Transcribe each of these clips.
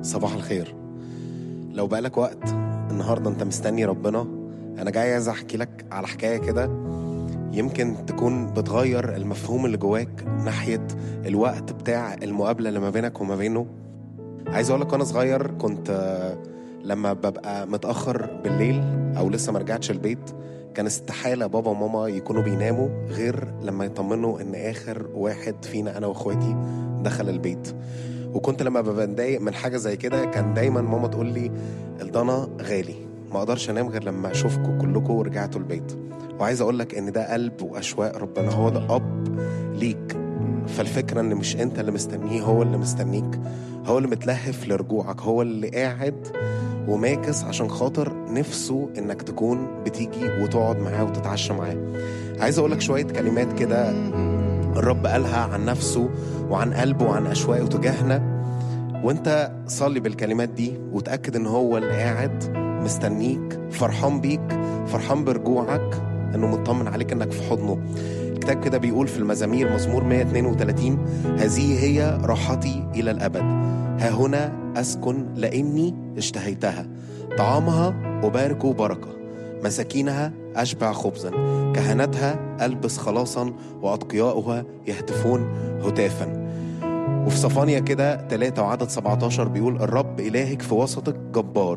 صباح الخير لو بقالك وقت النهارده انت مستني ربنا انا جاي عايز احكي لك على حكايه كده يمكن تكون بتغير المفهوم اللي جواك ناحيه الوقت بتاع المقابله اللي ما بينك وما بينه عايز اقول لك وانا صغير كنت آه، لما ببقى متاخر بالليل او لسه ما رجعتش البيت كان استحاله بابا وماما يكونوا بيناموا غير لما يطمنوا ان اخر واحد فينا انا واخواتي دخل البيت وكنت لما ببقى متضايق من حاجه زي كده كان دايما ماما تقول لي الضنا غالي ما اقدرش انام غير لما اشوفكم كلكم ورجعتوا البيت وعايز اقول لك ان ده قلب واشواق ربنا هو ده اب ليك فالفكره ان مش انت اللي مستنيه هو اللي مستنيك هو اللي متلهف لرجوعك هو اللي قاعد وماكس عشان خاطر نفسه انك تكون بتيجي وتقعد معاه وتتعشى معاه عايز اقول لك شويه كلمات كده الرب قالها عن نفسه وعن قلبه وعن اشواقه تجاهنا وانت صلي بالكلمات دي وتاكد ان هو اللي قاعد مستنيك فرحان بيك فرحان برجوعك انه مطمن عليك انك في حضنه الكتاب كده بيقول في المزامير مزمور 132 هذه هي راحتي الى الابد ها هنا اسكن لاني اشتهيتها طعامها ابارك بركه مساكينها اشبع خبزا كهنتها البس خلاصا واتقياؤها يهتفون هتافا وفي صفانيا كده 3 وعدد 17 بيقول الرب إلهك في وسطك جبار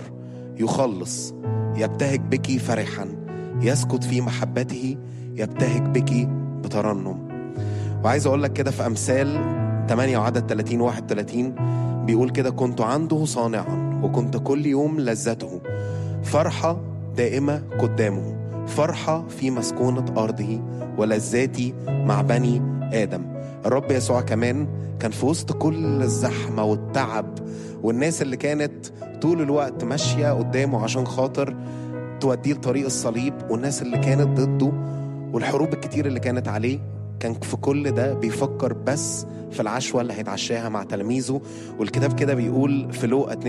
يخلص يبتهج بك فرحا يسكت في محبته يبتهج بك بترنم وعايز أقول لك كده في أمثال 8 وعدد 30 31 بيقول كده كنت عنده صانعا وكنت كل يوم لذته فرحة دائمة قدامه فرحة في مسكونة أرضه ولذاتي مع بني آدم الرب يسوع كمان كان في وسط كل الزحمة والتعب والناس اللي كانت طول الوقت ماشية قدامه عشان خاطر توديه لطريق الصليب والناس اللي كانت ضده والحروب الكتير اللي كانت عليه كان في كل ده بيفكر بس في العشوة اللي هيتعشاها مع تلاميذه والكتاب كده بيقول في لوقا